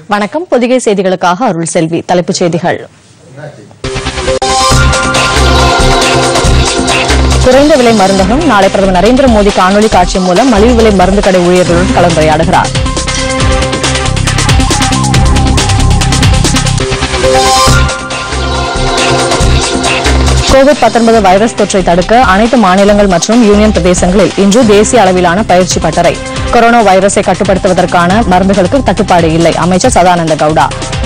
வணக்கம் பொதிகை செய்திகளுக்காக அருள் செல்வி தலைப்புச் செய்திகள் குறைந்த விலை மருந்தகம் நாளை பிரதமர் நரேந்திர மோடி காணொலி காட்சி மூலம் மலிவு விலை மருந்து கடை ஊழியர்களுடன் கலந்துரையாடுகிறார் கோவிட் 19 வைரஸ் தொற்றை தடுக்க அனைத்து மாநிலங்கள் மற்றும் யூனியன் பிரதேசங்களில் இன்று தேசிய அளவிலான பயிற்சி பட்டறை கொரோனா வைரஸை கட்டுப்படுத்துவதற்கான மருந்துகளுக்கு தட்டுப்பாடு இல்லை அமைச்சர் சதானந்த கவுடா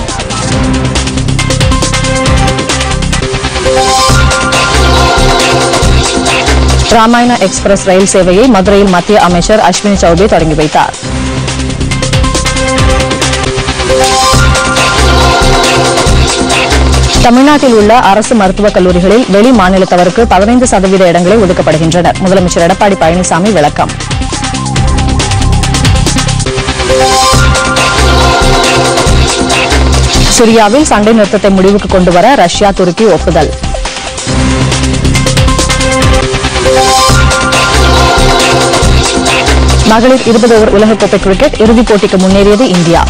ராமாயண எக்ஸ்பிரஸ் ரயில் சேவையை மதுரையில் மத்திய அமைச்சர் அஸ்வினி சௌபே தொடங்கி வைத்தார் தமிழ்நாட்டில் உள்ள அரசு மருத்துவக் கல்லூரிகளில் வெளி மாநிலத்தவருக்கு பதினைந்து சதவீத இடங்களே ஒதுக்கப்படுகின்றன முதலமைச்சர் எடப்பாடி பழனிசாமி விளக்கம் சிரியாவில் சண்டை நிறுத்தத்தை முடிவுக்கு கொண்டுவர ரஷ்யா துருக்கி ஒப்புதல் மகளிர் இருபது ஓவர் உலகக்கோப்பை கிரிக்கெட் இறுதிப் போட்டிக்கு முன்னேறியது இந்தியா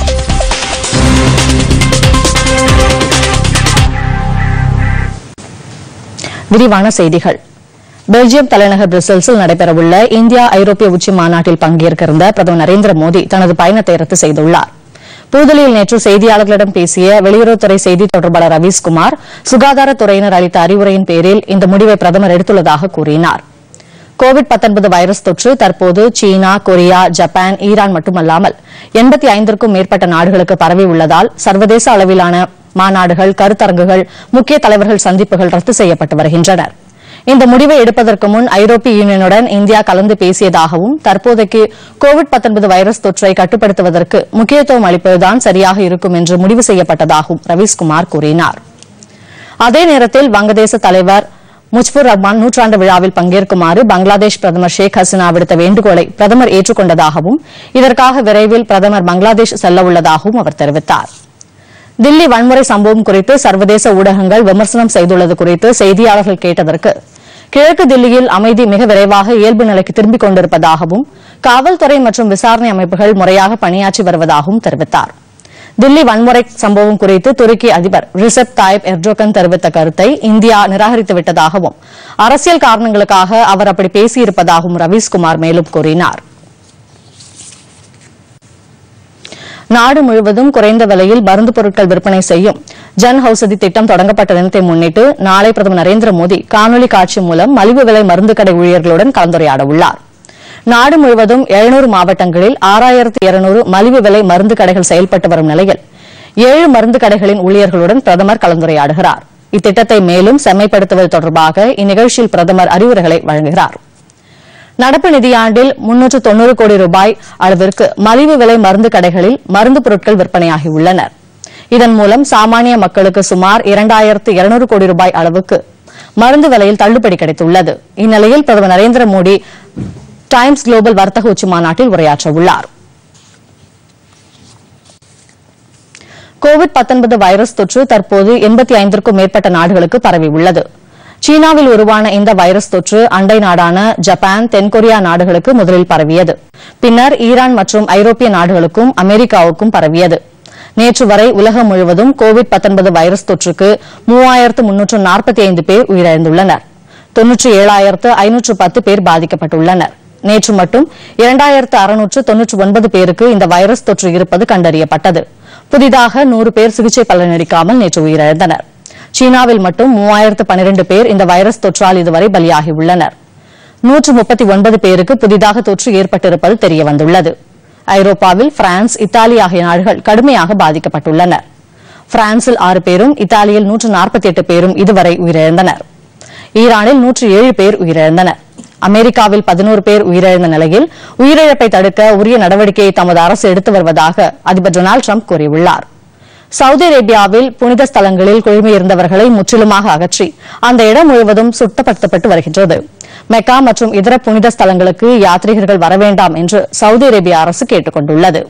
விரிவான செய்திகள் பெல்ஜியம் தலைநகர் பிரசல்ஸில் நடைபெறவுள்ள இந்தியா ஐரோப்பிய உச்சி மாநாட்டில் பங்கேற்க இருந்த பிரதமர் நரேந்திர மோடி தனது பயணத்தை ரத்து செய்துள்ளார் புதுதில்லியில் நேற்று செய்தியாளர்களிடம் பேசிய வெளியுறவுத்துறை செய்தி தொடர்பாளர் ரவீஸ்குமார் சுகாதாரத்துறையினர் அளித்த அறிவுரையின் பேரில் இந்த முடிவை பிரதமர் எடுத்துள்ளதாக கூறினார் கோவிட் 19 வைரஸ் தொற்று தற்போது சீனா கொரியா ஜப்பான் ஈரான் மட்டுமல்லாமல் எண்பத்தி ஐந்திற்கும் மேற்பட்ட நாடுகளுக்கு பரவி உள்ளதால் சர்வதேச அளவிலான மாநாடுகள் கருத்தரங்குகள் முக்கிய தலைவர்கள் சந்திப்புகள் ரத்து செய்யப்பட்டு வருகின்றன இந்த முடிவை எடுப்பதற்கு முன் ஐரோப்பிய யூனியனுடன் இந்தியா கலந்து பேசியதாகவும் தற்போதைக்கு கோவிட் 19 வைரஸ் தொற்றை கட்டுப்படுத்துவதற்கு முக்கியத்துவம் அளிப்பதுதான் சரியாக இருக்கும் என்று முடிவு செய்யப்பட்டதாகவும் ரவீஸ்குமார் கூறினார் அதே நேரத்தில் வங்கதேச தலைவர் முஜ்புர் ரஹ்மான் நூற்றாண்டு விழாவில் பங்கேற்குமாறு பங்களாதேஷ் பிரதமர் ஷேக் ஹசீனா விடுத்த வேண்டுகோளை பிரதமர் ஏற்றுக்கொண்டதாகவும் இதற்காக விரைவில் பிரதமர் பங்களாதேஷ் செல்ல உள்ளதாகவும் அவர் தெரிவித்தார் தில்லி வன்முறை சம்பவம் குறித்து சர்வதேச ஊடகங்கள் விமர்சனம் செய்துள்ளது குறித்து செய்தியாளர்கள் கேட்டதற்கு கிழக்கு தில்லியில் அமைதி மிக விரைவாக இயல்பு நிலைக்கு திரும்பிக் கொண்டிருப்பதாகவும் காவல்துறை மற்றும் விசாரணை அமைப்புகள் முறையாக பணியாற்றி வருவதாகவும் தெரிவித்தார் தில்லி வன்முறை சம்பவம் குறித்து துருக்கி அதிபர் ரிசப் தாயிப் எர்டோகன் தெரிவித்த கருத்தை இந்தியா நிராகரித்து விட்டதாகவும் அரசியல் காரணங்களுக்காக அவர் அப்படி பேசியிருப்பதாகவும் ரவீஸ்குமார் மேலும் கூறினார் நாடு முழுவதும் குறைந்த விலையில் மருந்து பொருட்கள் விற்பனை செய்யும் ஜன் ஔஷதி திட்டம் தொடங்கப்பட்ட தினத்தை முன்னிட்டு நாளை பிரதமர் நரேந்திர மோடி காணொலி காட்சி மூலம் மலிவு விலை மருந்து கடை ஊழியர்களுடன் கலந்துரையாட உள்ளார் நாடு முழுவதும் 700 மாவட்டங்களில் ஆறாயிரத்து இருநூறு மலிவு விலை மருந்து கடைகள் செயல்பட்டு வரும் நிலையில் ஏழு மருந்து கடைகளின் ஊழியர்களுடன் பிரதமர் கலந்துரையாடுகிறார் இத்திட்டத்தை மேலும் செம்மைப்படுத்துவது தொடர்பாக இந்நிகழ்ச்சியில் பிரதமர் அறிவுரைகளை வழங்குகிறார் நடப்பு நிதியாண்டில் முன்னூற்று தொன்னூறு கோடி ரூபாய் அளவிற்கு மலிவு விலை மருந்து கடைகளில் மருந்து பொருட்கள் விற்பனையாகியுள்ளன இதன் மூலம் சாமானிய மக்களுக்கு சுமார் இரண்டாயிரத்து இருநூறு கோடி ரூபாய் அளவுக்கு மருந்து விலையில் தள்ளுபடி கிடைத்துள்ளது இந்நிலையில் பிரதமர் நரேந்திர மோடி டைம்ஸ் குளோபல் வர்த்தக உச்சி மாநாட்டில் உரையாற்ற உள்ளார் கோவிட் 19 வைரஸ் தொற்று தற்போது எண்பத்தி ஐந்திற்கும் மேற்பட்ட நாடுகளுக்கு பரவியுள்ளது சீனாவில் உருவான இந்த வைரஸ் தொற்று அண்டை நாடான ஜப்பான் தென்கொரியா நாடுகளுக்கு முதலில் பரவியது பின்னர் ஈரான் மற்றும் ஐரோப்பிய நாடுகளுக்கும் அமெரிக்காவுக்கும் பரவியது நேற்று வரை உலகம் முழுவதும் கோவிட் 19 வைரஸ் தொற்றுக்கு மூவாயிரத்து முன்னூற்று நாற்பத்தி ஐந்து பேர் உயிரிழந்துள்ளனர் தொன்னூற்றி ஏழாயிரத்து ஐநூற்று பத்து பேர் பாதிக்கப்பட்டுள்ளனர் நேற்று மட்டும் இரண்டாயிரத்து அறுநூற்று தொன்னூற்று ஒன்பது பேருக்கு இந்த வைரஸ் தொற்று இருப்பது கண்டறியப்பட்டது புதிதாக நூறு பேர் சிகிச்சை பலனளிக்காமல் நேற்று உயிரிழந்தனர் சீனாவில் மட்டும் மூவாயிரத்து பனிரெண்டு பேர் இந்த வைரஸ் தொற்றால் இதுவரை பலியாகியுள்ளனர் நூற்று முப்பத்தி ஒன்பது பேருக்கு புதிதாக தொற்று ஏற்பட்டிருப்பது தெரியவந்துள்ளது ஐரோப்பாவில் பிரான்ஸ் இத்தாலி ஆகிய நாடுகள் கடுமையாக பாதிக்கப்பட்டுள்ளன பிரான்சில் ஆறு பேரும் இத்தாலியில் நூற்று நாற்பத்தி எட்டு பேரும் இதுவரை உயிரிழந்தனர் ஈரானில் நூற்று ஏழு பேர் உயிரிழந்தனர் அமெரிக்காவில் பதினோரு பேர் உயிரிழந்த நிலையில் உயிரிழப்பை தடுக்க உரிய நடவடிக்கையை தமது அரசு எடுத்து வருவதாக அதிபர் டொனால்டு ட்ரம்ப் கூறியுள்ளார் சவுதி அரேபியாவில் புனித ஸ்தலங்களில் குழுமியிருந்தவர்களை முற்றிலுமாக அகற்றி அந்த இடம் முழுவதும் சுத்தப்படுத்தப்பட்டு வருகின்றது மெக்கா மற்றும் இதர புனித ஸ்தலங்களுக்கு யாத்ரீகர்கள் வரவேண்டாம் என்று சவுதி அரேபிய அரசு கேட்டுக் கொண்டுள்ளது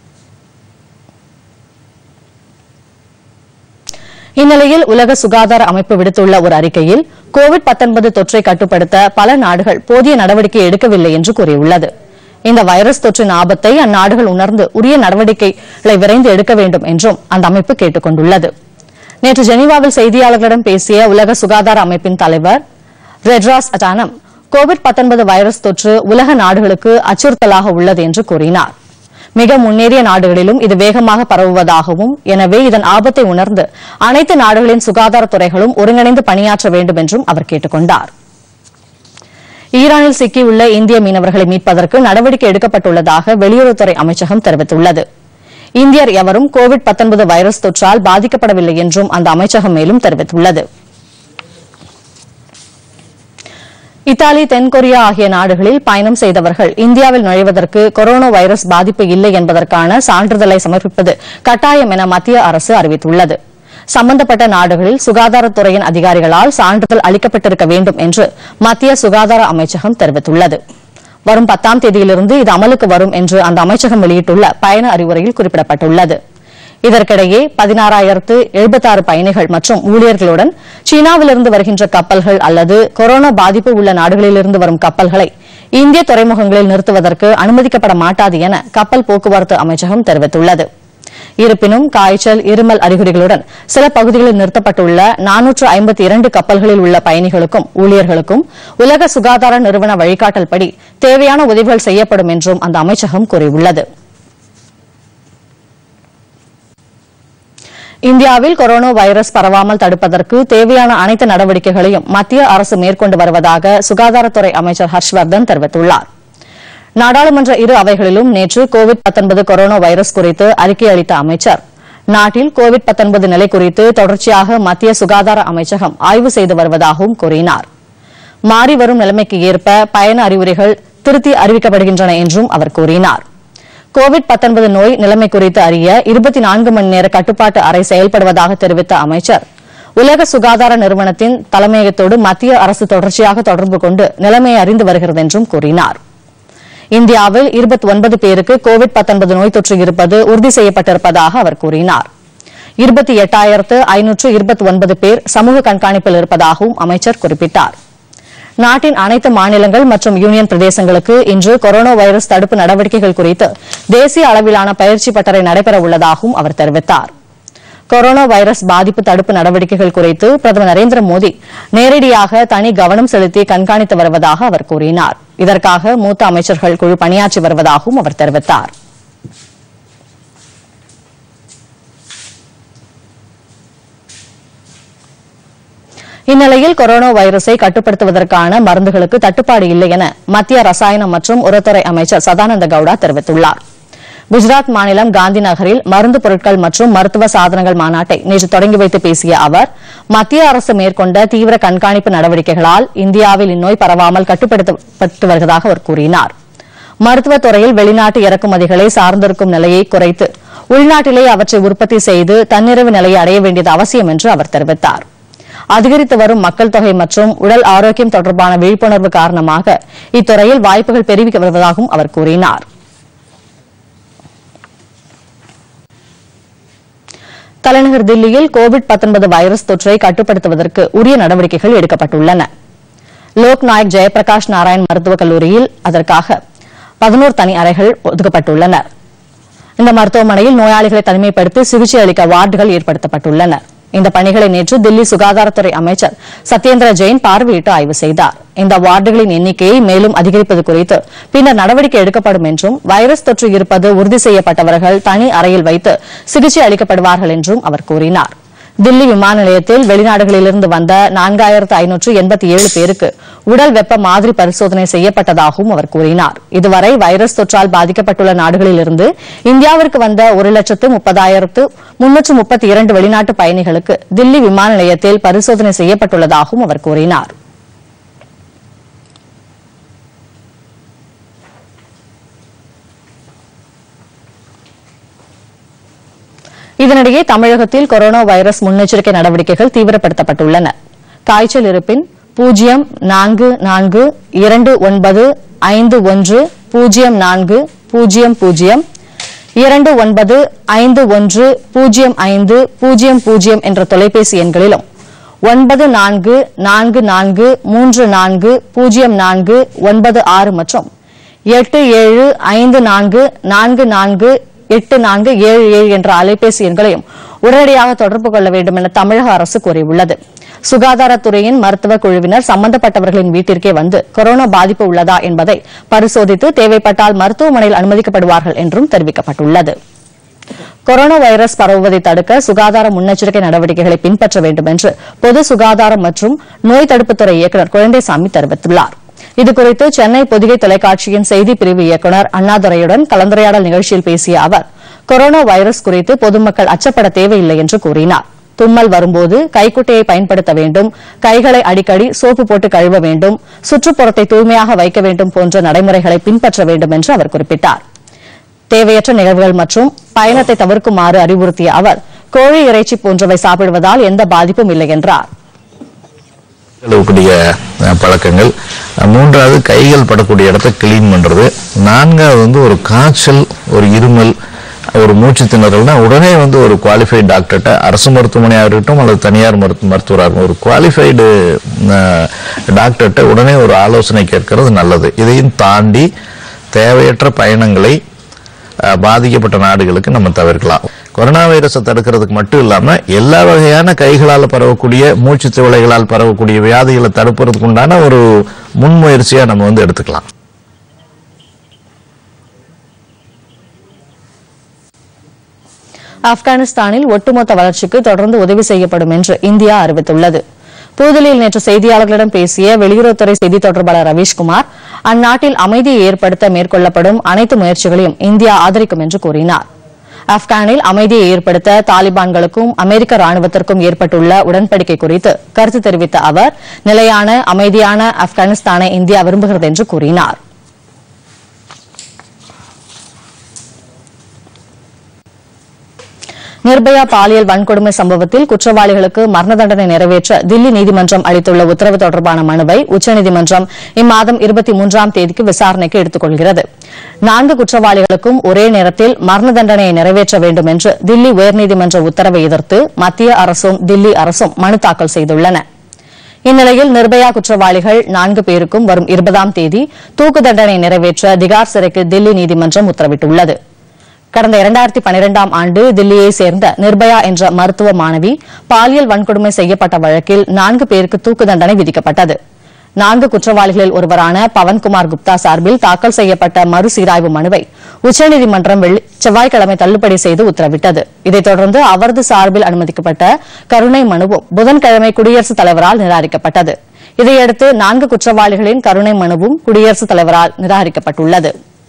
இந்நிலையில் உலக சுகாதார அமைப்பு விடுத்துள்ள ஒரு அறிக்கையில் கோவிட் 19 தொற்றை கட்டுப்படுத்த பல நாடுகள் போதிய நடவடிக்கை எடுக்கவில்லை என்று கூறியுள்ளது இந்த வைரஸ் தொற்றின் ஆபத்தை அந்நாடுகள் உணர்ந்து உரிய நடவடிக்கைகளை விரைந்து எடுக்க வேண்டும் என்றும் அந்த அமைப்பு கேட்டுக் கொண்டுள்ளது நேற்று ஜெனீவாவில் செய்தியாளர்களிடம் பேசிய உலக சுகாதார அமைப்பின் தலைவர் ரெட்ராஸ் அட்டானம் கோவிட் 19 வைரஸ் தொற்று உலக நாடுகளுக்கு அச்சுறுத்தலாக உள்ளது என்று கூறினார் மிக முன்னேறிய நாடுகளிலும் இது வேகமாக பரவுவதாகவும் எனவே இதன் ஆபத்தை உணர்ந்து அனைத்து நாடுகளின் சுகாதாரத்துறைகளும் ஒருங்கிணைந்து பணியாற்ற வேண்டும் என்றும் அவர் கேட்டுக் கொண்டார் ஈரானில் சிக்கியுள்ள இந்திய மீனவர்களை மீட்பதற்கு நடவடிக்கை எடுக்கப்பட்டுள்ளதாக வெளியுறவுத்துறை அமைச்சகம் தெரிவித்துள்ளது இந்தியர் எவரும் கோவிட் 19 வைரஸ் தொற்றால் பாதிக்கப்படவில்லை என்றும் அந்த அமைச்சகம் மேலும் தெரிவித்துள்ளது இத்தாலி தென்கொரியா ஆகிய நாடுகளில் பயணம் செய்தவர்கள் இந்தியாவில் நுழைவதற்கு கொரோனா வைரஸ் பாதிப்பு இல்லை என்பதற்கான சான்றிதழை சமர்ப்பிப்பது கட்டாயம் என மத்திய அரசு அறிவித்துள்ளது சம்பந்தப்பட்ட நாடுகளில் சுகாதாரத்துறையின் அதிகாரிகளால் சான்றிதழ் அளிக்கப்பட்டிருக்க வேண்டும் என்று மத்திய சுகாதார அமைச்சகம் தெரிவித்துள்ளது வரும் பத்தாம் தேதியிலிருந்து இது அமலுக்கு வரும் என்று அந்த அமைச்சகம் வெளியிட்டுள்ள பயண அறிவுரையில் குறிப்பிடப்பட்டுள்ளது இதற்கிடையே பதினாறாயிரத்து எழுபத்தாறு பயணிகள் மற்றும் ஊழியர்களுடன் சீனாவிலிருந்து வருகின்ற கப்பல்கள் அல்லது கொரோனா பாதிப்பு உள்ள நாடுகளிலிருந்து வரும் கப்பல்களை இந்திய துறைமுகங்களில் நிறுத்துவதற்கு அனுமதிக்கப்பட மாட்டாது என கப்பல் போக்குவரத்து அமைச்சகம் தெரிவித்துள்ளது இருப்பினும் காய்ச்சல் இருமல் அறிகுறிகளுடன் சில பகுதிகளில் நிறுத்தப்பட்டுள்ள நானூற்று ஐம்பத்தி இரண்டு கப்பல்களில் உள்ள பயணிகளுக்கும் ஊழியர்களுக்கும் உலக சுகாதார நிறுவன வழிகாட்டல்படி தேவையான உதவிகள் செய்யப்படும் என்றும் அந்த அமைச்சகம் கூறியுள்ளது இந்தியாவில் கொரோனா வைரஸ் பரவாமல் தடுப்பதற்கு தேவையான அனைத்து நடவடிக்கைகளையும் மத்திய அரசு மேற்கொண்டு வருவதாக சுகாதாரத்துறை அமைச்சர் ஹர்ஷ்வர்தன் தெரிவித்துள்ளார் நாடாளுமன்ற இரு அவைகளிலும் நேற்று கோவிட் 19 கொரோனா வைரஸ் குறித்து அறிக்கை அளித்த அமைச்சர் நாட்டில் கோவிட் 19 நிலை குறித்து தொடர்ச்சியாக மத்திய சுகாதார அமைச்சகம் ஆய்வு செய்து வருவதாகவும் கூறினார் மாறி வரும் நிலைமைக்கு ஏற்ப பயண அறிவுரைகள் திருத்தி அறிவிக்கப்படுகின்றன என்றும் அவர் கூறினார் கோவிட் 19 நோய் நிலைமை குறித்து அறிய இருபத்தி நான்கு மணி நேர கட்டுப்பாட்டு அறை செயல்படுவதாக தெரிவித்த அமைச்சர் உலக சுகாதார நிறுவனத்தின் தலைமையகத்தோடு மத்திய அரசு தொடர்ச்சியாக தொடர்பு கொண்டு நிலைமையை அறிந்து வருகிறது என்றும் கூறினார் இந்தியாவில் 29 பேருக்கு கோவிட் 19 நோய் தொற்று இருப்பது உறுதி செய்யப்பட்டிருப்பதாக அவர் கூறினார் இருபத்தி எட்டாயிரத்து ஐநூற்று இருபத்தி ஒன்பது பேர் சமூக கண்காணிப்பில் இருப்பதாகவும் அமைச்சர் குறிப்பிட்டார் நாட்டின் அனைத்து மாநிலங்கள் மற்றும் யூனியன் பிரதேசங்களுக்கு இன்று கொரோனா வைரஸ் தடுப்பு நடவடிக்கைகள் குறித்து தேசிய அளவிலான பயிற்சி பட்டறை நடைபெற உள்ளதாகவும் அவர் தெரிவித்தார் கொரோனா வைரஸ் பாதிப்பு தடுப்பு நடவடிக்கைகள் குறித்து பிரதமர் நரேந்திர மோடி நேரடியாக தனி கவனம் செலுத்தி கண்காணித்து வருவதாக அவர் கூறினார் இதற்காக மூத்த அமைச்சர்கள் குழு பணியாற்றி வருவதாகவும் அவர் தெரிவித்தார் இந்நிலையில் கொரோனா வைரஸை கட்டுப்படுத்துவதற்கான மருந்துகளுக்கு தட்டுப்பாடு இல்லை என மத்திய ரசாயனம் மற்றும் உரத்துறை அமைச்சர் சதானந்த கவுடா தெரிவித்துள்ளார் குஜராத் மாநிலம் காந்தி நகரில் மருந்து பொருட்கள் மற்றும் மருத்துவ சாதனங்கள் மாநாட்டை நேற்று தொடங்கி வைத்து பேசிய அவர் மத்திய அரசு மேற்கொண்ட தீவிர கண்காணிப்பு நடவடிக்கைகளால் இந்தியாவில் இந்நோய் பரவாமல் கட்டுப்படுத்தப்பட்டு வருவதாக அவர் கூறினார் மருத்துவத் துறையில் வெளிநாட்டு இறக்குமதிகளை சார்ந்திருக்கும் நிலையை குறைத்து உள்நாட்டிலே அவற்றை உற்பத்தி செய்து தன்னிறைவு நிலையை அடைய வேண்டியது அவசியம் என்று அவர் தெரிவித்தார் அதிகரித்து வரும் மக்கள் தொகை மற்றும் உடல் ஆரோக்கியம் தொடர்பான விழிப்புணர்வு காரணமாக இத்துறையில் வாய்ப்புகள் பெருகி வருவதாகவும் அவர் கூறினார் தலைநகர் தில்லியில் கோவிட் 19 வைரஸ் தொற்றை கட்டுப்படுத்துவதற்கு உரிய நடவடிக்கைகள் எடுக்கப்பட்டுள்ளன லோக் நாயக் ஜெயபிரகாஷ் நாராயண் மருத்துவக் கல்லூரியில் அதற்காக பதினோரு தனி அறைகள் ஒதுக்கப்பட்டுள்ளன இந்த மருத்துவமனையில் நோயாளிகளை தனிமைப்படுத்தி சிகிச்சை அளிக்க வார்டுகள் ஏற்படுத்தப்பட்டுள்ளன இந்த பணிகளை நேற்று தில்லி சுகாதாரத்துறை அமைச்சர் சத்யேந்திர ஜெயின் பார்வையிட்டு ஆய்வு செய்தார் இந்த வார்டுகளின் எண்ணிக்கையை மேலும் அதிகரிப்பது குறித்து பின்னர் நடவடிக்கை எடுக்கப்படும் என்றும் வைரஸ் தொற்று இருப்பது உறுதி செய்யப்பட்டவர்கள் தனி அறையில் வைத்து சிகிச்சை அளிக்கப்படுவார்கள் என்றும் அவர் கூறினார் தில்லி விமான நிலையத்தில் வெளிநாடுகளிலிருந்து வந்த நான்காயிரத்து ஐநூற்று எண்பத்தி ஏழு பேருக்கு உடல் வெப்ப மாதிரி பரிசோதனை செய்யப்பட்டதாகவும் அவர் கூறினார் இதுவரை வைரஸ் தொற்றால் பாதிக்கப்பட்டுள்ள நாடுகளிலிருந்து இந்தியாவிற்கு வந்த ஒரு லட்சத்து முப்பதாயிரத்து முன்னூற்று முப்பத்தி இரண்டு வெளிநாட்டு பயணிகளுக்கு தில்லி விமான நிலையத்தில் பரிசோதனை செய்யப்பட்டுள்ளதாகவும் அவர் கூறினார் இதனிடையே தமிழகத்தில் கொரோனா வைரஸ் முன்னெச்சரிக்கை நடவடிக்கைகள் தீவிரப்படுத்தப்பட்டுள்ளன காய்ச்சல் இருப்பின் பூஜ்ஜியம் நான்கு நான்கு இரண்டு ஒன்பது ஐந்து ஒன்று பூஜ்ஜியம் நான்கு பூஜ்ஜியம் பூஜ்ஜியம் இரண்டு ஒன்பது ஐந்து ஒன்று பூஜ்ஜியம் ஐந்து பூஜ்ஜியம் பூஜ்ஜியம் என்ற தொலைபேசி எண்களிலும் ஒன்பது நான்கு நான்கு நான்கு மூன்று நான்கு பூஜ்ஜியம் நான்கு ஒன்பது ஆறு மற்றும் எட்டு ஏழு ஐந்து நான்கு நான்கு நான்கு எட்டு நான்கு ஏழு ஏழு என்ற அலைபேசி எண்களையும் உடனடியாக தொடர்பு கொள்ள வேண்டும் என தமிழக அரசு கூறியுள்ளது சுகாதாரத்துறையின் மருத்துவ குழுவினர் சம்பந்தப்பட்டவர்களின் வீட்டிற்கே வந்து கொரோனா பாதிப்பு உள்ளதா என்பதை பரிசோதித்து தேவைப்பட்டால் மருத்துவமனையில் அனுமதிக்கப்படுவார்கள் என்றும் தெரிவிக்கப்பட்டுள்ளது கொரோனா வைரஸ் பரவுவதை தடுக்க சுகாதார முன்னெச்சரிக்கை நடவடிக்கைகளை பின்பற்ற வேண்டும் என்று பொது சுகாதாரம் மற்றும் நோய் தடுப்புத்துறை இயக்குநர் குழந்தைசாமி தெரிவித்துள்ளார் இதுகுறித்து சென்னை பொதிகை தொலைக்காட்சியின் செய்திப் பிரிவு இயக்குநர் அண்ணாதுரையுடன் கலந்துரையாடல் நிகழ்ச்சியில் பேசிய அவர் கொரோனா வைரஸ் குறித்து பொதுமக்கள் அச்சப்பட தேவையில்லை என்று கூறினார் தும்மல் வரும்போது கைக்குட்டையை பயன்படுத்த வேண்டும் கைகளை அடிக்கடி சோப்பு போட்டு கழுவ வேண்டும் சுற்றுப்புறத்தை தூய்மையாக வைக்க வேண்டும் போன்ற நடைமுறைகளை பின்பற்ற வேண்டும் என்று அவர் குறிப்பிட்டார் தேவையற்ற நிகழ்வுகள் மற்றும் பயணத்தை தவிர்க்குமாறு அறிவுறுத்திய அவர் கோழி இறைச்சி போன்றவை சாப்பிடுவதால் எந்த பாதிப்பும் இல்லை என்றார் கழுவக்கூடிய அஹ், பழக்கங்கள் அஹ், மூன்றாவது கைகள் படக்கூடிய இடத்த கிளீன் பண்றது நான்காவது வந்து ஒரு காய்ச்சல் ஒரு இருமல் ஒரு மூச்சு திணறல்னா உடனே வந்து ஒரு குவாலிஃபைடு டாக்டர்கிட்ட அரசு மருத்துவமனையாக இருக்கட்டும் அல்லது தனியார் மருத்துவ மருத்துவராக இருக்கட்டும் ஒரு குவாலிஃபைடு டாக்டர்கிட்ட உடனே ஒரு ஆலோசனை கேட்கறது நல்லது இதையும் தாண்டி தேவையற்ற பயணங்களை அஹ், பாதிக்கப்பட்ட நாடுகளுக்கு நம்ம தவிர்க்கலாம் கொரோனா வைரஸை தடுக்கிறதுக்கு மட்டும் இல்லாம எல்லா வகையான கைகளால் பரவக்கூடிய மூச்சு திவலைகளால் பரவக்கூடிய வியாதிகளை தடுப்பதற்கு உண்டான ஒரு முன்முயற்சியா நம்ம வந்து எடுத்துக்கலாம் ஆப்கானிஸ்தானில் ஒட்டுமொத்த வளர்ச்சிக்கு தொடர்ந்து உதவி செய்யப்படும் என்று இந்தியா அறிவித்துள்ளது புதுதில்லியில் நேற்று செய்தியாளர்களிடம் பேசிய வெளியுறவுத்துறை செய்தித் தொடர்பாளர் ரவீஷ்குமார் அந்நாட்டில் அமைதியை ஏற்படுத்த மேற்கொள்ளப்படும் அனைத்து முயற்சிகளையும் இந்தியா ஆதரிக்கும் என்று கூறினார் ஆப்கானில் அமைதியை ஏற்படுத்த தாலிபான்களுக்கும் அமெரிக்க ராணுவத்திற்கும் ஏற்பட்டுள்ள உடன்படிக்கை குறித்து கருத்து தெரிவித்த அவர் நிலையான அமைதியான ஆப்கானிஸ்தானை இந்தியா விரும்புகிறது என்று கூறினார் நிர்பயா பாலியல் வன்கொடுமை சம்பவத்தில் குற்றவாளிகளுக்கு மரண தண்டனை நிறைவேற்ற தில்லி நீதிமன்றம் அளித்துள்ள உத்தரவு தொடர்பான மனுவை உச்சநீதிமன்றம் இம்மாதம் இருபத்தி மூன்றாம் தேதிக்கு விசாரணைக்கு எடுத்துக் கொள்கிறது நான்கு குற்றவாளிகளுக்கும் ஒரே நேரத்தில் மரண தண்டனையை நிறைவேற்ற வேண்டும் என்று தில்லி உயர்நீதிமன்ற உத்தரவை எதிர்த்து மத்திய அரசும் தில்லி அரசும் மனு தாக்கல் செய்துள்ளன இந்நிலையில் நிர்பயா குற்றவாளிகள் நான்கு பேருக்கும் வரும் இருபதாம் தேதி தூக்கு தண்டனை நிறைவேற்ற திகார் சிறைக்கு தில்லி நீதிமன்றம் உத்தரவிட்டுள்ளது கடந்த இரண்டாயிரத்தி பனிரெண்டாம் ஆண்டு தில்லியை சேர்ந்த நிர்பயா என்ற மருத்துவ மாணவி பாலியல் வன்கொடுமை செய்யப்பட்ட வழக்கில் நான்கு பேருக்கு தூக்கு தண்டனை விதிக்கப்பட்டது நான்கு குற்றவாளிகளில் ஒருவரான பவன்குமார் குப்தா சார்பில் தாக்கல் செய்யப்பட்ட மறுசீராய்வு மனுவை உச்சநீதிமன்றம் வெள்ளி- செவ்வாய்க்கிழமை தள்ளுபடி செய்து உத்தரவிட்டது இதைத் தொடர்ந்து அவரது சார்பில் அனுமதிக்கப்பட்ட கருணை மனுவும் புதன்கிழமை குடியரசுத் தலைவரால் நிராகரிக்கப்பட்டது இதையடுத்து நான்கு குற்றவாளிகளின் கருணை மனுவும் குடியரசுத் தலைவரால் நிராகரிக்கப்பட்டுள்ளது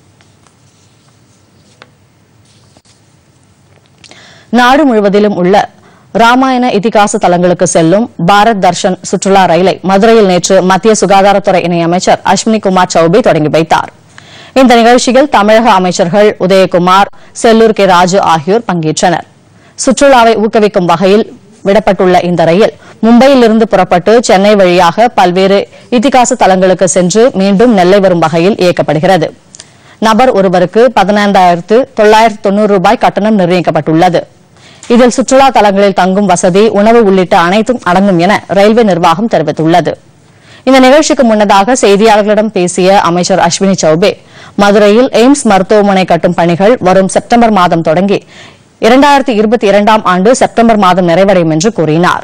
நாடு முழுவதிலும் உள்ள ராமாயண இதிகாச தலங்களுக்கு செல்லும் பாரத் தர்ஷன் சுற்றுலா ரயிலை மதுரையில் நேற்று மத்திய சுகாதாரத்துறை இணையமைச்சர் அஸ்வினி குமார் சௌபே தொடங்கி வைத்தார் இந்த நிகழ்ச்சியில் தமிழக அமைச்சர்கள் உதயகுமார் செல்லூர் கே ராஜு ஆகியோர் பங்கேற்றனர் சுற்றுலாவை ஊக்குவிக்கும் வகையில் விடப்பட்டுள்ள இந்த ரயில் மும்பையிலிருந்து புறப்பட்டு சென்னை வழியாக பல்வேறு இதிகாச தலங்களுக்கு சென்று மீண்டும் நெல்லை வரும் வகையில் இயக்கப்படுகிறது நபர் ஒருவருக்கு பதினைந்தாயிரத்து தொள்ளாயிரத்து தொண்ணூறு ரூபாய் கட்டணம் நிர்ணயிக்கப்பட்டுள்ளது இதில் சுற்றுலா தலங்களில் தங்கும் வசதி உணவு உள்ளிட்ட அனைத்தும் அடங்கும் என ரயில்வே நிர்வாகம் தெரிவித்துள்ளது இந்த நிகழ்ச்சிக்கு முன்னதாக செய்தியாளர்களிடம் பேசிய அமைச்சர் அஸ்வினி சௌபே மதுரையில் எய்ம்ஸ் மருத்துவமனை கட்டும் பணிகள் வரும் செப்டம்பர் மாதம் தொடங்கி இரண்டாயிரத்தி இருபத்தி இரண்டாம் ஆண்டு செப்டம்பர் மாதம் நிறைவடையும் என்று கூறினார்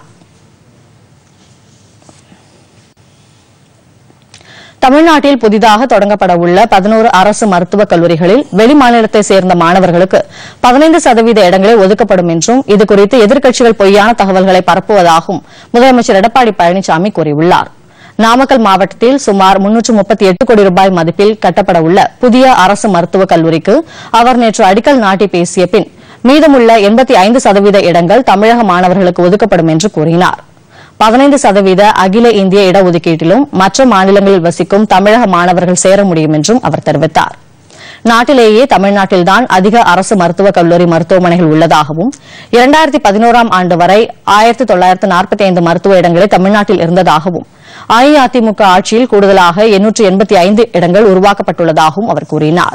தமிழ்நாட்டில் புதிதாக தொடங்கப்பட உள்ள பதினோரு அரசு மருத்துவக் கல்லூரிகளில் வெளிமாநிலத்தை சேர்ந்த மாணவர்களுக்கு பதினைந்து சதவீத இடங்களே ஒதுக்கப்படும் என்றும் இதுகுறித்து எதிர்க்கட்சிகள் பொய்யான தகவல்களை பரப்புவதாகவும் முதலமைச்சர் எடப்பாடி பழனிசாமி கூறியுள்ளார் நாமக்கல் மாவட்டத்தில் சுமார் முன்னூற்று முப்பத்தி எட்டு கோடி ரூபாய் மதிப்பில் கட்டப்பட உள்ள புதிய அரசு மருத்துவக் கல்லூரிக்கு அவர் நேற்று அடிக்கல் நாட்டி பேசிய பின் மீதமுள்ள எண்பத்தி ஐந்து சதவீத இடங்கள் தமிழக மாணவர்களுக்கு ஒதுக்கப்படும் என்று கூறினார் பதினைந்து சதவீத அகில இந்திய இடஒதுக்கீட்டிலும் மற்ற மாநிலங்களில் வசிக்கும் தமிழக மாணவர்கள் சேர முடியும் என்றும் அவர் தெரிவித்தார் நாட்டிலேயே தமிழ்நாட்டில்தான் அதிக அரசு மருத்துவக் கல்லூரி மருத்துவமனைகள் உள்ளதாகவும் இரண்டாயிரத்தி பதினோராம் ஆண்டு வரை ஆயிரத்தி தொள்ளாயிரத்து நாற்பத்தி ஐந்து மருத்துவ இடங்களே தமிழ்நாட்டில் இருந்ததாகவும் அஇஅதிமுக ஆட்சியில் கூடுதலாக எண்ணூற்று எண்பத்தி ஐந்து இடங்கள் உருவாக்கப்பட்டுள்ளதாகவும் அவர் கூறினார்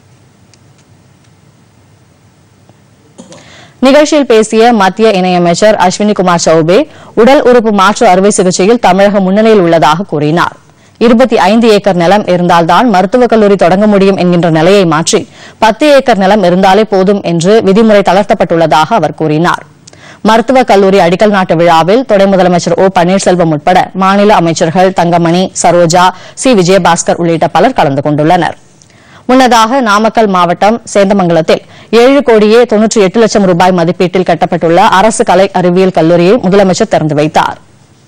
நிகழ்ச்சியில் பேசிய மத்திய இணையமைச்சர் அஸ்வினி குமார் சௌபே உடல் உறுப்பு மாற்று அறுவை சிகிச்சையில் தமிழகம் முன்னணியில் உள்ளதாக கூறினார் இருபத்தி ஐந்து ஏக்கர் நிலம் இருந்தால்தான் மருத்துவக் கல்லூரி தொடங்க முடியும் என்கின்ற நிலையை மாற்றி பத்து ஏக்கர் நிலம் இருந்தாலே போதும் என்று விதிமுறை தளர்த்தப்பட்டுள்ளதாக அவர் கூறினார் மருத்துவக் கல்லூரி அடிக்கல் நாட்டு விழாவில் துணை முதலமைச்சர் ஓ பன்னீர்செல்வம் உட்பட மாநில அமைச்சர்கள் தங்கமணி சரோஜா சி விஜயபாஸ்கர் உள்ளிட்ட பலர் கலந்து கொண்டுள்ளனர் முன்னதாக நாமக்கல் மாவட்டம் சேந்தமங்கலத்தில் ஏழு கோடியே தொன்னூற்றி எட்டு லட்சம் ரூபாய் மதிப்பீட்டில் கட்டப்பட்டுள்ள அரசு கலை அறிவியல் கல்லூரியை முதலமைச்சர் திறந்து வைத்தார்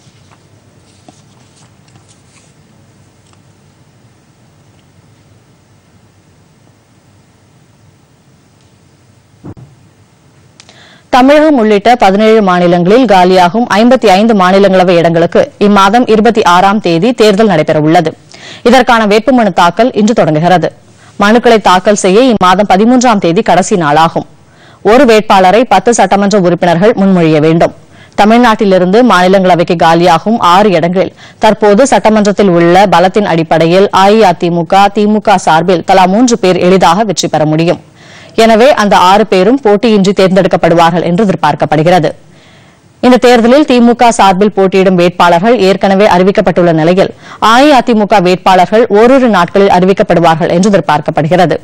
தமிழகம் உள்ளிட்ட பதினேழு மாநிலங்களில் காலியாகும் ஐம்பத்தி ஐந்து மாநிலங்களவை இடங்களுக்கு இம்மாதம் இருபத்தி ஆறாம் தேதி தேர்தல் நடைபெறவுள்ளது இதற்கான வேட்புமனு தாக்கல் இன்று தொடங்குகிறது மனுக்களை தாக்கல் செய்ய இம்மாதம் பதிமூன்றாம் தேதி கடைசி நாளாகும் ஒரு வேட்பாளரை பத்து சட்டமன்ற உறுப்பினர்கள் முன்மொழிய வேண்டும் தமிழ்நாட்டிலிருந்து மாநிலங்களவைக்கு காலியாகும் ஆறு இடங்களில் தற்போது சட்டமன்றத்தில் உள்ள பலத்தின் அடிப்படையில் அஇஅதிமுக திமுக சார்பில் தலா மூன்று பேர் எளிதாக வெற்றி பெற முடியும் எனவே அந்த ஆறு பேரும் போட்டியின்றி தேர்ந்தெடுக்கப்படுவார்கள் என்று எதிர்பார்க்கப்படுகிறது இந்த தேர்தலில் திமுக சார்பில் போட்டியிடும் வேட்பாளர்கள் ஏற்கனவே அறிவிக்கப்பட்டுள்ள நிலையில் அஇஅதிமுக வேட்பாளர்கள் ஓரிரு நாட்களில் அறிவிக்கப்படுவார்கள் என்று எதிர்பார்க்கப்படுகிறது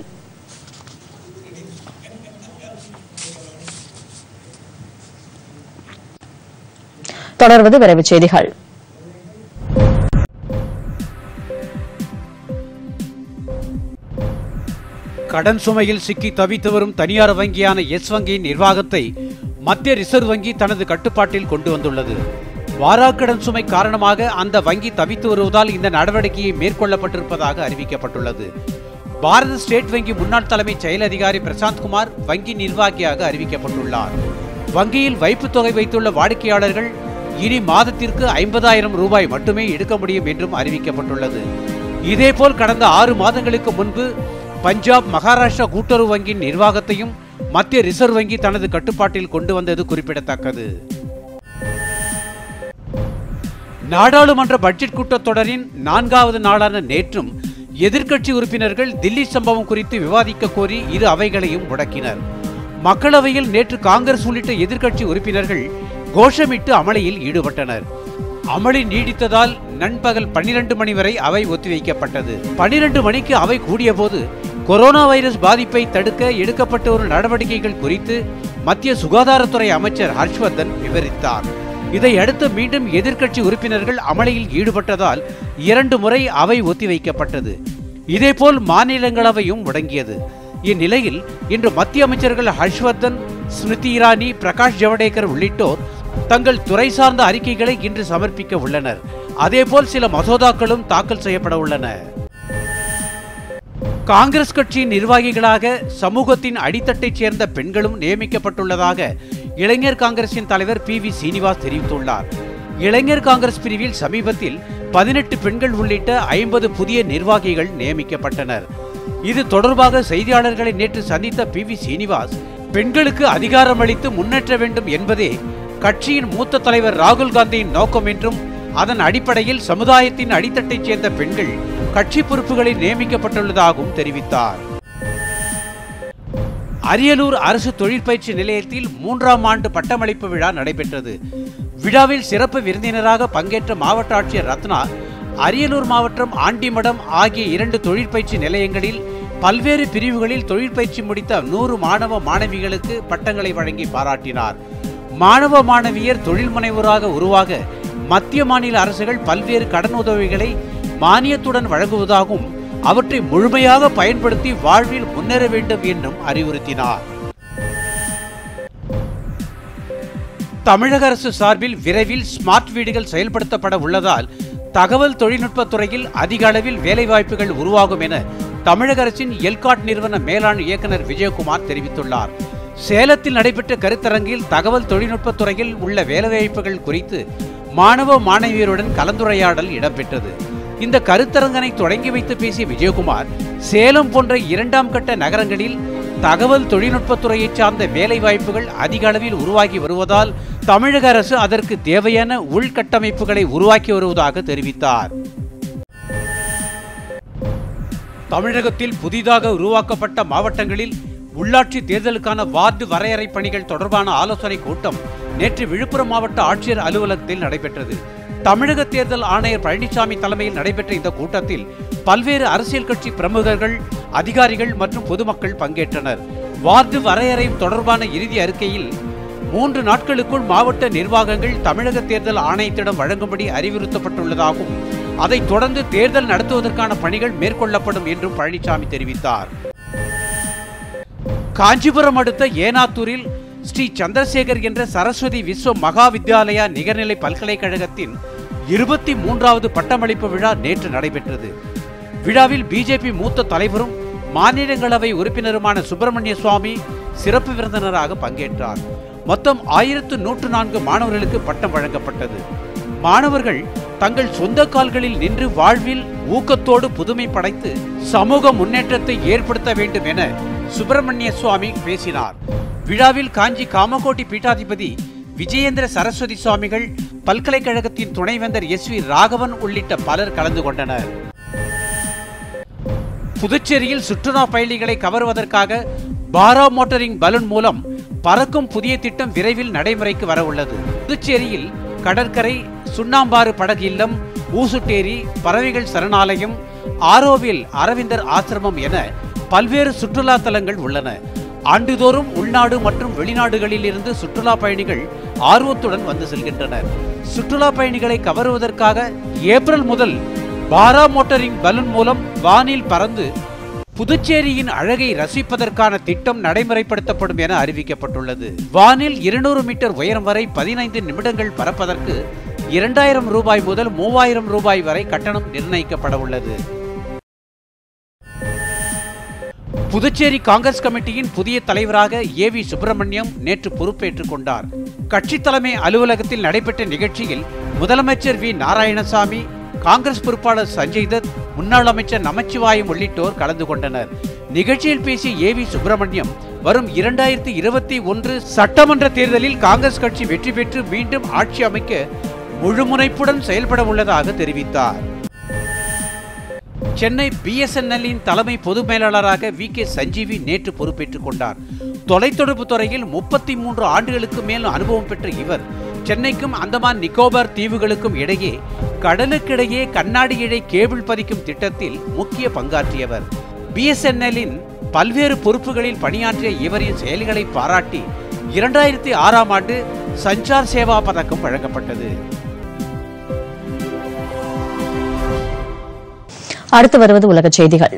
தொடர்வது விரைவுச் செய்திகள் கடன் சுமையில் சிக்கி தவித்து வரும் தனியார் வங்கியான எஸ் வங்கியின் நிர்வாகத்தை மத்திய ரிசர்வ் வங்கி தனது கட்டுப்பாட்டில் கொண்டு வந்துள்ளது வாராக்கடன் சுமை காரணமாக அந்த வங்கி தவித்து வருவதால் இந்த நடவடிக்கையை மேற்கொள்ளப்பட்டிருப்பதாக அறிவிக்கப்பட்டுள்ளது பாரத ஸ்டேட் வங்கி முன்னாள் தலைமைச் செயல் அதிகாரி பிரசாந்த் குமார் வங்கி நிர்வாகியாக அறிவிக்கப்பட்டுள்ளார் வங்கியில் வைப்புத் தொகை வைத்துள்ள வாடிக்கையாளர்கள் இனி மாதத்திற்கு ஐம்பதாயிரம் ரூபாய் மட்டுமே எடுக்க முடியும் என்றும் அறிவிக்கப்பட்டுள்ளது இதேபோல் கடந்த ஆறு மாதங்களுக்கு முன்பு பஞ்சாப் மகாராஷ்டிரா கூட்டுறவு வங்கியின் நிர்வாகத்தையும் மத்திய ரிசர்வ் வங்கி தனது கட்டுப்பாட்டில் கொண்டு வந்தது குறிப்பிடத்தக்கது நாடாளுமன்ற பட்ஜெட் கூட்டத்தொடரின் நான்காவது நாளான நேற்றும் எதிர்க்கட்சி உறுப்பினர்கள் தில்லி சம்பவம் குறித்து விவாதிக்க கோரி இரு அவைகளையும் முடக்கினர் மக்களவையில் நேற்று காங்கிரஸ் உள்ளிட்ட எதிர்க்கட்சி உறுப்பினர்கள் கோஷமிட்டு அமளியில் ஈடுபட்டனர் அமளி நீடித்ததால் நண்பகல் பன்னிரண்டு மணி வரை அவை ஒத்திவைக்கப்பட்டது பன்னிரண்டு மணிக்கு அவை கூடியபோது கொரோனா வைரஸ் பாதிப்பை தடுக்க எடுக்கப்பட்ட ஒரு நடவடிக்கைகள் குறித்து மத்திய சுகாதாரத்துறை அமைச்சர் ஹர்ஷ்வர்தன் விவரித்தார் இதையடுத்து மீண்டும் எதிர்க்கட்சி உறுப்பினர்கள் அமளியில் ஈடுபட்டதால் இரண்டு முறை அவை ஒத்திவைக்கப்பட்டது இதேபோல் மாநிலங்களவையும் முடங்கியது இந்நிலையில் இன்று மத்திய அமைச்சர்கள் ஹர்ஷ்வர்தன் ஸ்மிருதி இரானி பிரகாஷ் ஜவடேகர் உள்ளிட்டோர் தங்கள் துறை சார்ந்த அறிக்கைகளை இன்று சமர்ப்பிக்க உள்ளனர் அதேபோல் சில மசோதாக்களும் தாக்கல் செய்யப்பட உள்ளன காங்கிரஸ் கட்சியின் நிர்வாகிகளாக சமூகத்தின் அடித்தட்டைச் சேர்ந்த பெண்களும் நியமிக்கப்பட்டுள்ளதாக இளைஞர் காங்கிரசின் தலைவர் பி வி சீனிவாஸ் தெரிவித்துள்ளார் இளைஞர் காங்கிரஸ் பிரிவில் சமீபத்தில் பதினெட்டு பெண்கள் உள்ளிட்ட ஐம்பது புதிய நிர்வாகிகள் நியமிக்கப்பட்டனர் இது தொடர்பாக செய்தியாளர்களை நேற்று சந்தித்த பி வி சீனிவாஸ் பெண்களுக்கு அதிகாரம் அளித்து முன்னேற்ற வேண்டும் என்பதே கட்சியின் மூத்த தலைவர் ராகுல் காந்தியின் நோக்கம் என்றும் அதன் அடிப்படையில் சமுதாயத்தின் அடித்தட்டைச் சேர்ந்த பெண்கள் கட்சி பொறுப்புகளில் நியமிக்கப்பட்டுள்ளதாகவும் தெரிவித்தார் அரியலூர் அரசு தொழிற்பயிற்சி நிலையத்தில் மூன்றாம் ஆண்டு பட்டமளிப்பு விழா நடைபெற்றது விழாவில் சிறப்பு விருந்தினராக பங்கேற்ற மாவட்ட ஆட்சியர் ரத்னா அரியலூர் மாவட்டம் ஆண்டிமடம் ஆகிய இரண்டு தொழிற்பயிற்சி நிலையங்களில் பல்வேறு பிரிவுகளில் தொழிற்பயிற்சி முடித்த நூறு மாணவ மாணவிகளுக்கு பட்டங்களை வழங்கி பாராட்டினார் மாணவ மாணவியர் தொழில் முனைவோராக உருவாக மத்திய மாநில அரசுகள் பல்வேறு கடன் உதவிகளை மானியத்துடன் வழங்குவதாகவும் அவற்றை முழுமையாக பயன்படுத்தி வாழ்வில் முன்னேற வேண்டும் என்றும் அறிவுறுத்தினார் தமிழக அரசு சார்பில் விரைவில் ஸ்மார்ட் வீடுகள் செயல்படுத்தப்பட உள்ளதால் தகவல் தொழில்நுட்பத் துறையில் அதிக அளவில் வேலைவாய்ப்புகள் உருவாகும் என தமிழக அரசின் எல்காட் நிறுவன மேலாண் இயக்குனர் விஜயகுமார் தெரிவித்துள்ளார் சேலத்தில் நடைபெற்ற கருத்தரங்கில் தகவல் தொழில்நுட்பத் துறையில் உள்ள வேலைவாய்ப்புகள் குறித்து மாணவ மாணவியருடன் கலந்துரையாடல் இடம்பெற்றது இந்த கருத்தரங்கனை தொடங்கி வைத்து பேசிய விஜயகுமார் சேலம் போன்ற இரண்டாம் கட்ட நகரங்களில் தகவல் தொழில்நுட்பத் துறையைச் சார்ந்த வேலை வாய்ப்புகள் அதிக அளவில் உருவாகி வருவதால் தமிழக அரசு அதற்கு தேவையான உள்கட்டமைப்புகளை உருவாக்கி வருவதாக தெரிவித்தார் தமிழகத்தில் புதிதாக உருவாக்கப்பட்ட மாவட்டங்களில் உள்ளாட்சி தேர்தலுக்கான வார்டு வரையறை பணிகள் தொடர்பான ஆலோசனை கூட்டம் நேற்று விழுப்புரம் மாவட்ட ஆட்சியர் அலுவலகத்தில் நடைபெற்றது தமிழக தேர்தல் ஆணையர் பழனிசாமி தலைமையில் நடைபெற்ற இந்த கூட்டத்தில் பல்வேறு அரசியல் கட்சி பிரமுகர்கள் அதிகாரிகள் மற்றும் பொதுமக்கள் பங்கேற்றனர் வார்டு வரையறை தொடர்பான இறுதி அறிக்கையில் மூன்று நாட்களுக்குள் மாவட்ட நிர்வாகங்கள் தமிழக தேர்தல் ஆணையத்திடம் வழங்கும்படி அறிவுறுத்தப்பட்டுள்ளதாகவும் அதைத் தொடர்ந்து தேர்தல் நடத்துவதற்கான பணிகள் மேற்கொள்ளப்படும் என்றும் பழனிசாமி தெரிவித்தார் காஞ்சிபுரம் அடுத்த ஏனாத்தூரில் ஸ்ரீ சந்திரசேகர் என்ற சரஸ்வதி விஸ்வ மகா வித்யாலயா நிகர்நிலை பல்கலைக்கழகத்தின் இருபத்தி மூன்றாவது பட்டமளிப்பு விழா நேற்று நடைபெற்றது விழாவில் பிஜேபி மூத்த தலைவரும் மாநிலங்களவை உறுப்பினருமான சுப்பிரமணிய சுவாமி சிறப்பு விருந்தினராக பங்கேற்றார் மொத்தம் ஆயிரத்து நூற்று நான்கு மாணவர்களுக்கு பட்டம் வழங்கப்பட்டது மாணவர்கள் தங்கள் சொந்த கால்களில் நின்று வாழ்வில் ஊக்கத்தோடு புதுமை படைத்து சமூக முன்னேற்றத்தை ஏற்படுத்த வேண்டும் என சுப்பிரமணிய சுவாமி பேசினார் விழாவில் காஞ்சி காமகோட்டி பீட்டாதிபதி விஜயேந்திர சரஸ்வதி சுவாமிகள் பல்கலைக்கழகத்தின் துணைவேந்தர் எஸ் வி ராகவன் உள்ளிட்ட பலர் கலந்து கொண்டனர் புதுச்சேரியில் சுற்றுலா பயணிகளை கவருவதற்காக பாரா மோட்டரிங் பலூன் மூலம் பறக்கும் புதிய திட்டம் விரைவில் நடைமுறைக்கு வர உள்ளது புதுச்சேரியில் கடற்கரை சுண்ணாம்பாறு படகு இல்லம் ஊசுட்டேரி பறவைகள் சரணாலயம் ஆரோவில் அரவிந்தர் ஆசிரமம் என பல்வேறு சுற்றுலா தலங்கள் உள்ளன ஆண்டுதோறும் உள்நாடு மற்றும் வெளிநாடுகளில் இருந்து சுற்றுலா பயணிகள் ஆர்வத்துடன் வந்து செல்கின்றனர் சுற்றுலா பயணிகளை கவருவதற்காக ஏப்ரல் முதல் பாரா மோட்டரிங் பலூன் மூலம் வானில் பறந்து புதுச்சேரியின் அழகை ரசிப்பதற்கான திட்டம் நடைமுறைப்படுத்தப்படும் என அறிவிக்கப்பட்டுள்ளது வானில் இருநூறு மீட்டர் உயரம் வரை பதினைந்து நிமிடங்கள் பறப்பதற்கு இரண்டாயிரம் ரூபாய் முதல் மூவாயிரம் ரூபாய் வரை கட்டணம் நிர்ணயிக்கப்பட உள்ளது புதுச்சேரி காங்கிரஸ் கமிட்டியின் புதிய தலைவராக ஏ வி சுப்பிரமணியம் நேற்று பொறுப்பேற்றுக் கொண்டார் கட்சி தலைமை அலுவலகத்தில் நடைபெற்ற நிகழ்ச்சியில் முதலமைச்சர் வி நாராயணசாமி காங்கிரஸ் பொறுப்பாளர் சஞ்சய் தத் முன்னாள் அமைச்சர் நமச்சிவாயம் உள்ளிட்டோர் கலந்து கொண்டனர் நிகழ்ச்சியில் பேசிய ஏ வி சுப்பிரமணியம் வரும் இரண்டாயிரத்தி இருபத்தி ஒன்று சட்டமன்ற தேர்தலில் காங்கிரஸ் கட்சி வெற்றி பெற்று மீண்டும் ஆட்சி அமைக்க முழுமுனைப்புடன் செயல்பட உள்ளதாக தெரிவித்தார் சென்னை பிஎஸ்என்எல்லின் தலைமை பொது மேலாளராக வி கே சஞ்சீவி நேற்று பொறுப்பேற்றுக் கொண்டார் தொலைத்தொடர்பு துறையில் முப்பத்தி மூன்று ஆண்டுகளுக்கு மேல் அனுபவம் பெற்ற இவர் சென்னைக்கும் அந்தமான் நிக்கோபார் தீவுகளுக்கும் இடையே கடலுக்கிடையே கண்ணாடி இழை கேபிள் பதிக்கும் திட்டத்தில் முக்கிய பங்காற்றியவர் பிஎஸ்என்எல்லின் பல்வேறு பொறுப்புகளில் பணியாற்றிய இவரின் செயல்களை பாராட்டி இரண்டாயிரத்தி ஆறாம் ஆண்டு சஞ்சார் சேவா பதக்கம் வழங்கப்பட்டது அடுத்து வருவது உலகச் செய்திகள்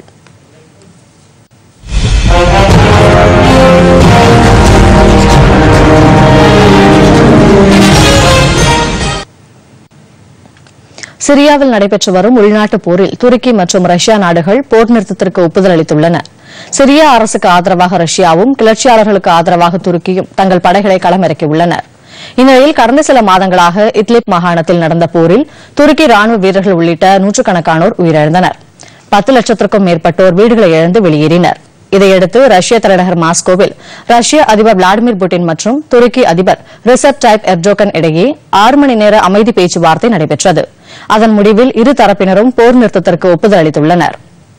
சிரியாவில் நடைபெற்று வரும் உள்நாட்டுப் போரில் துருக்கி மற்றும் ரஷ்யா நாடுகள் போர் நிறுத்தத்திற்கு ஒப்புதல் அளித்துள்ளன சிரியா அரசுக்கு ஆதரவாக ரஷ்யாவும் கிளர்ச்சியாளர்களுக்கு ஆதரவாக துருக்கியும் தங்கள் படைகளை களமிறக்கியுள்ளனர் இந்நிலையில் கடந்த சில மாதங்களாக இத்லிப் மாகாணத்தில் நடந்த போரில் துருக்கி ராணுவ வீரர்கள் உள்ளிட்ட நூற்றுக்கணக்கானோர் உயிரிழந்தனர் பத்து லட்சத்திற்கும் மேற்பட்டோர் வீடுகளை இழந்து வெளியேறினர் இதையடுத்து ரஷ்ய தலைநகர் மாஸ்கோவில் ரஷ்ய அதிபர் விளாடிமிர் புட்டின் மற்றும் துருக்கி அதிபர் ரிசப் டைப் எர்டோகன் இடையே ஆறு மணி நேர அமைதி பேச்சுவார்த்தை நடைபெற்றது அதன் முடிவில் இரு தரப்பினரும் போர் நிறுத்தத்திற்கு ஒப்புதல் அளித்துள்ளனர்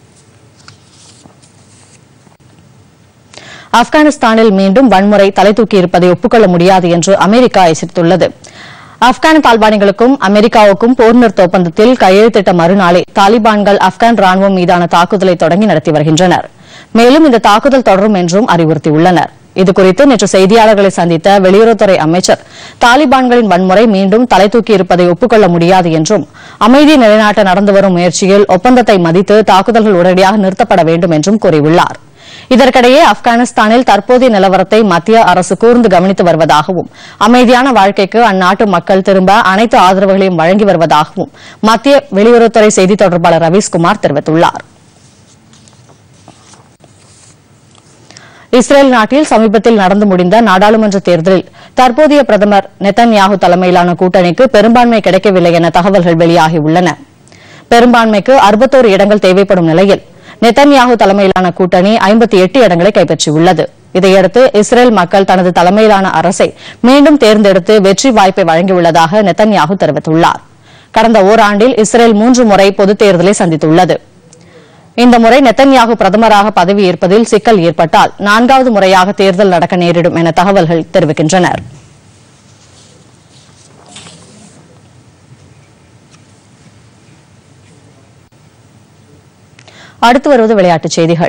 ஆப்கானிஸ்தானில் மீண்டும் வன்முறை தலை தூக்கியிருப்பதை ஒப்புக்கொள்ள முடியாது என்று அமெரிக்கா எச்சரித்துள்ளது ஆப்கான் தாலிபானிகளுக்கும் அமெரிக்காவுக்கும் போர் நிறுத்த ஒப்பந்தத்தில் கையெழுத்திட்ட மறுநாளே தாலிபான்கள் ஆப்கான் ராணுவம் மீதான தாக்குதலை தொடங்கி நடத்தி வருகின்றனர் மேலும் இந்த தாக்குதல் தொடரும் என்றும் அறிவுறுத்தியுள்ளனர் இதுகுறித்து நேற்று செய்தியாளர்களை சந்தித்த வெளியுறவுத்துறை அமைச்சர் தாலிபான்களின் வன்முறை மீண்டும் தலை தூக்கியிருப்பதை ஒப்புக்கொள்ள முடியாது என்றும் அமைதி நிலைநாட்ட நடந்து வரும் முயற்சியில் ஒப்பந்தத்தை மதித்து தாக்குதல்கள் உடனடியாக நிறுத்தப்பட வேண்டும் என்றும் கூறியுள்ளார் இதற்கிடையே ஆப்கானிஸ்தானில் தற்போதைய நிலவரத்தை மத்திய அரசு கூர்ந்து கவனித்து வருவதாகவும் அமைதியான வாழ்க்கைக்கு அந்நாட்டு மக்கள் திரும்ப அனைத்து ஆதரவுகளையும் வழங்கி வருவதாகவும் மத்திய வெளியுறவுத்துறை செய்தித் தொடர்பாளர் ரவீஸ்குமார் தெரிவித்துள்ளார் இஸ்ரேல் நாட்டில் சமீபத்தில் நடந்து முடிந்த நாடாளுமன்ற தேர்தலில் தற்போதைய பிரதமர் நெத்தன்யாகு தலைமையிலான கூட்டணிக்கு பெரும்பான்மை கிடைக்கவில்லை என தகவல்கள் வெளியாகியுள்ளன பெரும்பான்மைக்கு அறுபத்தோரு இடங்கள் தேவைப்படும் நிலையில் நெத்தன்யாகு தலைமையிலான கூட்டணி ஐம்பத்தி எட்டு இடங்களை கைப்பற்றியுள்ளது இதையடுத்து இஸ்ரேல் மக்கள் தனது தலைமையிலான அரசை மீண்டும் தேர்ந்தெடுத்து வெற்றி வாய்ப்பை வழங்கியுள்ளதாக நெத்தன்யாகு தெரிவித்துள்ளார் கடந்த ஓராண்டில் இஸ்ரேல் மூன்று முறை பொதுத் தேர்தலை சந்தித்துள்ளது இந்த முறை நெத்தன்யாகு பிரதமராக பதவியேற்பதில் சிக்கல் ஏற்பட்டால் நான்காவது முறையாக தேர்தல் நடக்க நேரிடும் என தகவல்கள் தெரிவிக்கின்றன அடுத்து வருவது விளையாட்டுச் செய்திகள்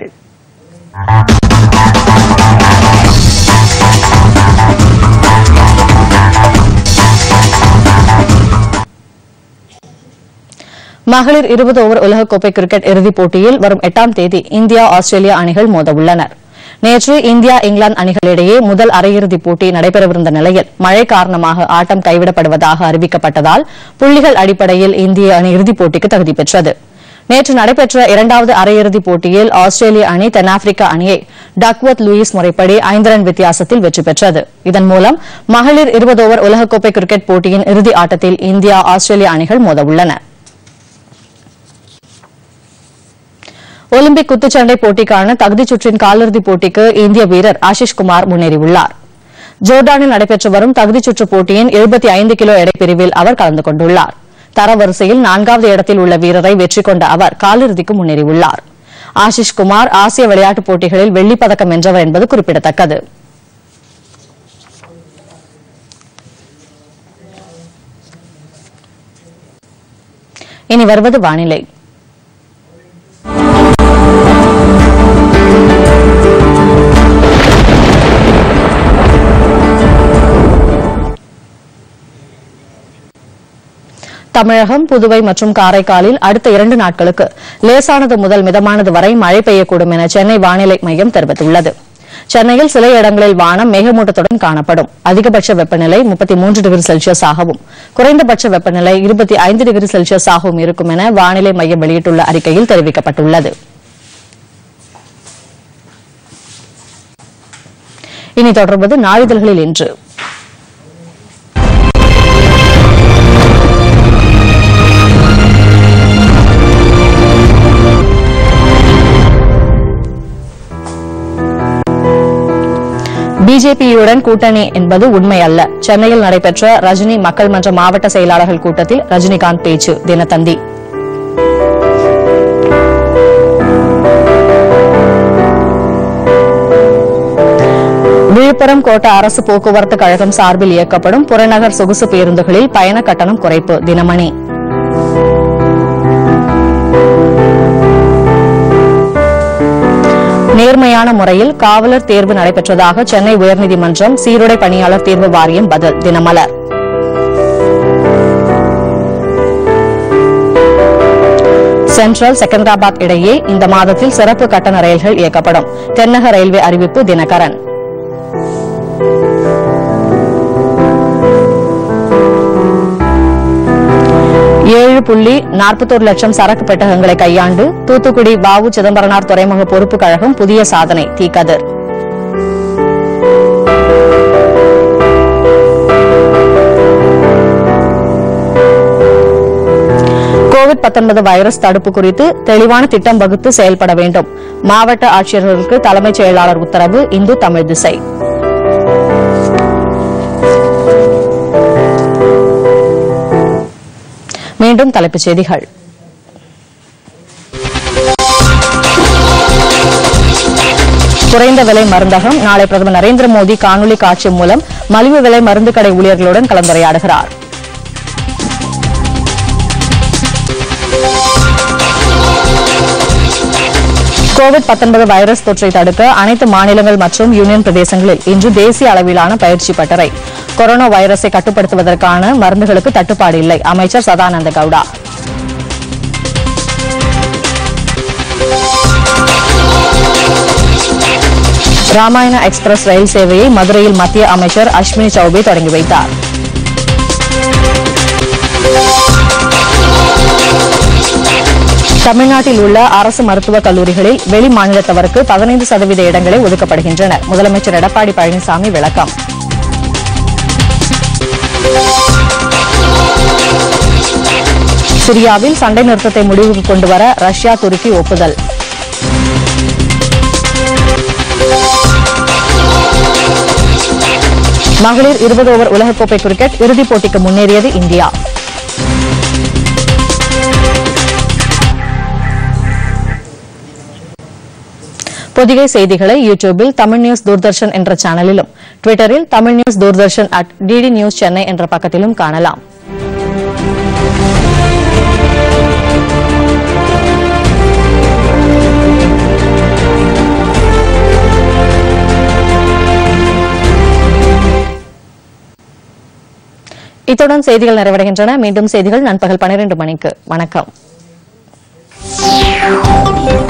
மகளிர் இருபது ஓவர் உலகக்கோப்பை கிரிக்கெட் இறுதிப் போட்டியில் வரும் எட்டாம் தேதி இந்தியா ஆஸ்திரேலியா அணிகள் மோத உள்ளனர் நேற்று இந்தியா இங்கிலாந்து அணிகளிடையே முதல் அரையிறுதிப் போட்டி நடைபெறவிருந்த நிலையில் மழை காரணமாக ஆட்டம் கைவிடப்படுவதாக அறிவிக்கப்பட்டதால் புள்ளிகள் அடிப்படையில் இந்திய அணி இறுதிப் போட்டிக்கு தகுதி பெற்றது நேற்று நடைபெற்ற இரண்டாவது அரையிறுதிப் போட்டியில் ஆஸ்திரேலிய அணி தென்னாப்பிரிக்க அணியை டக்வர்த் லூயிஸ் முறைப்படி ஐந்து ரன் வித்தியாசத்தில் வெற்றி பெற்றது இதன் மூலம் மகளிர் இருபது ஓவர் உலகக்கோப்பை கிரிக்கெட் போட்டியின் இறுதி ஆட்டத்தில் இந்தியா ஆஸ்திரேலியா அணிகள் மோத உள்ளன ஒலிம்பிக் குத்துச்சண்டை போட்டிக்கான தகுதிச் சுற்றின் காலிறுதிப் போட்டிக்கு இந்திய வீரர் ஆஷிஷ் குமார் முன்னேறியுள்ளார் ஜோர்டானில் நடைபெற்று வரும் தகுதிச் சுற்று போட்டியின் 75 கிலோ எடை பிரிவில் அவர் கலந்து கொண்டுள்ளார் தரவரிசையில் நான்காவது இடத்தில் உள்ள வீரரை வெற்றி கொண்ட அவர் காலிறுதிக்கு முன்னேறியுள்ளார் ஆஷிஷ் குமார் ஆசிய விளையாட்டுப் போட்டிகளில் வெள்ளிப் பதக்கம் வென்றவர் என்பது குறிப்பிடத்தக்கது இனி வருவது வானிலை தமிழகம் புதுவை மற்றும் காரைக்காலில் அடுத்த இரண்டு நாட்களுக்கு லேசானது முதல் மிதமானது வரை மழை பெய்யக்கூடும் என சென்னை வானிலை மையம் தெரிவித்துள்ளது சென்னையில் சில இடங்களில் வானம் மேகமூட்டத்துடன் காணப்படும் அதிகபட்ச வெப்பநிலை 33 டிகிரி செல்சியஸாகவும் குறைந்தபட்ச வெப்பநிலை 25 டிகிரி செல்சியஸாகவும் இருக்கும் என வானிலை மையம் வெளியிட்டுள்ள அறிக்கையில் தெரிவிக்கப்பட்டுள்ளது இனி தொடர்வது நாளிதழ்களில் இன்று பிஜேபியுடன் கூட்டணி என்பது உண்மை அல்ல சென்னையில் நடைபெற்ற ரஜினி மக்கள் மன்ற மாவட்ட செயலாளர்கள் கூட்டத்தில் ரஜினிகாந்த் பேச்சு தினத்தந்தி விழுப்புரம் கோட்ட அரசு போக்குவரத்து கழகம் சார்பில் இயக்கப்படும் புறநகர் சொகுசு பேருந்துகளில் பயண கட்டணம் குறைப்பு தினமணி நேர்மையான முறையில் காவலர் தேர்வு நடைபெற்றதாக சென்னை உயர்நீதிமன்றம் சீருடை பணியாளர் தேர்வு வாரியம் பதில் தினமலர் சென்ட்ரல் செகந்தராபாத் இடையே இந்த மாதத்தில் சிறப்பு கட்டண ரயில்கள் இயக்கப்படும் தென்னக ரயில்வே அறிவிப்பு தினகரன் ஏழு புள்ளி நாற்பத்தோரு லட்சம் சரக்கு பெட்டகங்களை கையாண்டு தூத்துக்குடி பாவு சிதம்பரனார் துறைமுக பொறுப்பு கழகம் புதிய சாதனை தீக்கதிர் கோவிட் 19 வைரஸ் தடுப்பு குறித்து தெளிவான திட்டம் வகுத்து செயல்பட வேண்டும் மாவட்ட ஆட்சியர்களுக்கு தலைமைச் செயலாளர் உத்தரவு இந்து தமிழ் திசை மீண்டும் தலைப்புச் செய்திகள் குறைந்த விலை மருந்தகம் நாளை பிரதமர் நரேந்திர மோடி காணொலி காட்சி மூலம் மலிவு விலை மருந்து கடை ஊழியர்களுடன் கலந்துரையாடுகிறார் கோவிட் 19 வைரஸ் தொற்றை தடுக்க அனைத்து மாநிலங்கள் மற்றும் யூனியன் பிரதேசங்களில் இன்று தேசிய அளவிலான பயிற்சி பட்டறை கொரோனா வைரஸை கட்டுப்படுத்துவதற்கான மருந்துகளுக்கு தட்டுப்பாடு இல்லை அமைச்சர் சதானந்த கவுடா ராமாயண எக்ஸ்பிரஸ் ரயில் சேவையை மதுரையில் மத்திய அமைச்சர் அஸ்வினி சௌபே தொடங்கி வைத்தார் தமிழ்நாட்டில் உள்ள அரசு மருத்துவக் கல்லூரிகளில் வெளி மாநிலத்தவருக்கு பதினைந்து சதவீத இடங்களே ஒதுக்கப்படுகின்றன முதலமைச்சர் எடப்பாடி பழனிசாமி விளக்கம் சிரியாவில் சண்டை நிறுத்தத்தை முடிவுக்கு கொண்டுவர ரஷ்யா துருக்கி ஒப்புதல் மகளிர் இருபது ஓவர் உலகக்கோப்பை கிரிக்கெட் இறுதிப் போட்டிக்கு முன்னேறியது இந்தியா பொதிகை செய்திகளை யூடியூபில் தமிழ் நியூஸ் தூர்தர்ஷன் என்ற சேனலிலும் ட்விட்டரில் Tamil news Doordarshan at DD news Chennai என்ற பக்கத்திலும் காணலாம் இத்துடன் செய்திகள் நிறைவடைகின்றன மீண்டும் செய்திகள் நண்பகல் பனிரெண்டு மணிக்கு வணக்கம்